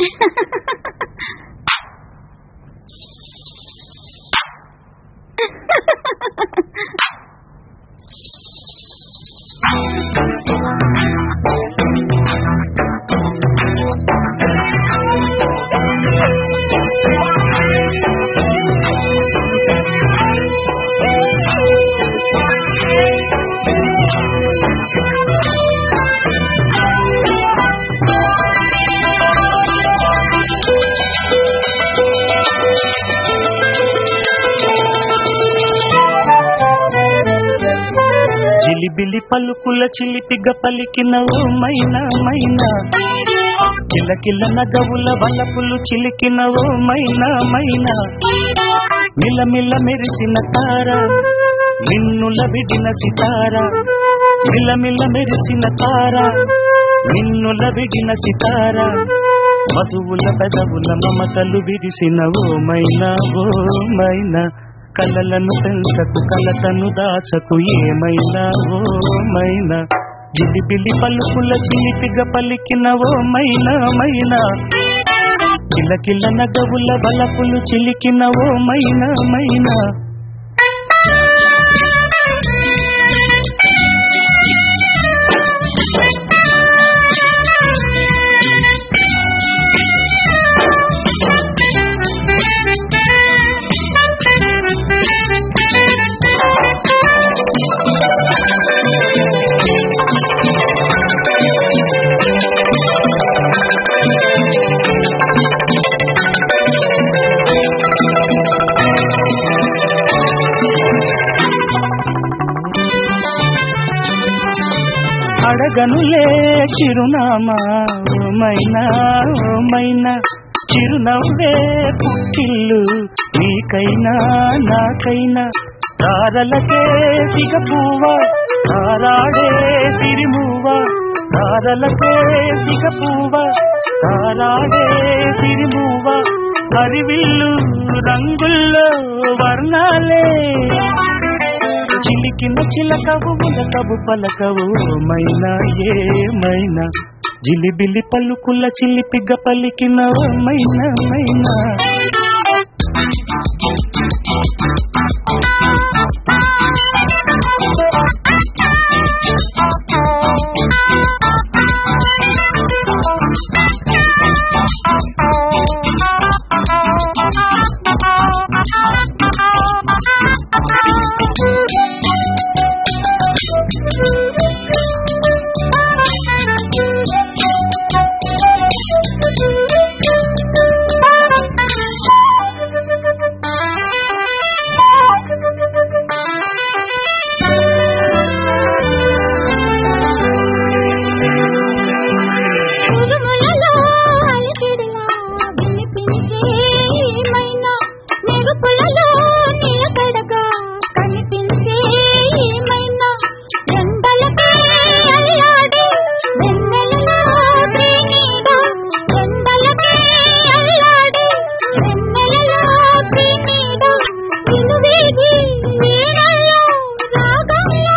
జిలిబిలి పలుకుల చిలిపిగ పలికిన ఓ మైనా మైనా కిలకిల నగవుల వలపులు చిలికిన ఓ మైనా మైనా మిలమిల మెరిసిన తార నిన్నుల విడిన సితార మిలమిల మెరిసిన తార నిన్నుల విడిన సితార మధువుల పెదవుల మమతలు విరిసిన ఓ మైనా ఓ మైనా కలలను పెంచకు కలతను దాచకు ఏమైనా ఓ మైనా జిలిబిలి పలుకుల చిలిపిగ పలికిన ఓ మైనా మైనా కిలకిల నగవుల బలపులు చిలికిన ఓ మైనా మైనా అడగనులే చిరునామా ఓ మైనా ఓ మైనా చిరునవ్వే పుట్టిల్లు నీకైనా నాకైనా తారలకే సిగపువ్వ తారాడే సిరిమువ్వ తారలకే సిగపువ్వ తారాడే సిరిమువ్వ హరివిల్లు రంగుల్లో వర్ణాలే చిలికిన చిలకవు ములకవు పలకవు మైనా ఏమైనా జిలిబిలి పలుకుల చిలిపిగ పలికిన ఓ మైనా మైనా ఉరుములలో అలికిడిలా వినిపించే ఏమైనా మెరుపులలో నిలకడగా కనిపించే ఏమైనా ఎండలపై అల్లాడే వెన్నెలలో శ్రీనీడ ఎండలపై అల్లాడే వెన్నెలలో శ్రీనీడ వినువీగి వీణల్లో రాగంలో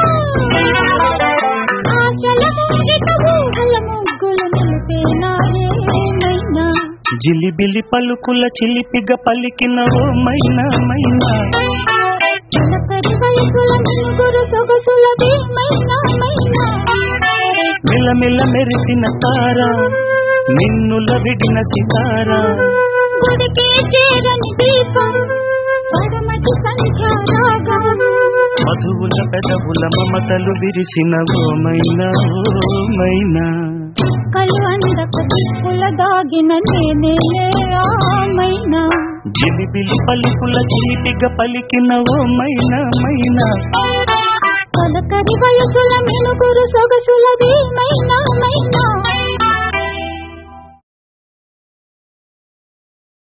ఆశల మూగిట ఊహల ముగ్గులు నిలిపేనా ఏమైనా జిలిబిలి పలుకుల చిలిపిగ పలికిన ఓ మైనా మైనా చిలకరి వయసుల నలుగురు సొగసుల మైనా మైనా మిలమిల మెరిసిన తార నిన్నుల విడిన సితార గుడికి చేరని దీపం పడమటి సంఖ్య రాగం మధువుల పెదవుల మమతలు విరిసిన ఓ మైనా ఓ మైనా కలు అందక దిక్కుల దాగిన నేనే రామైనా జిలిబిలి పలుకుల చిలిపిగ పలికిన ఓ మైనా మైనా పలకరి వయసుల మెలుగురు సొగసుల మైనా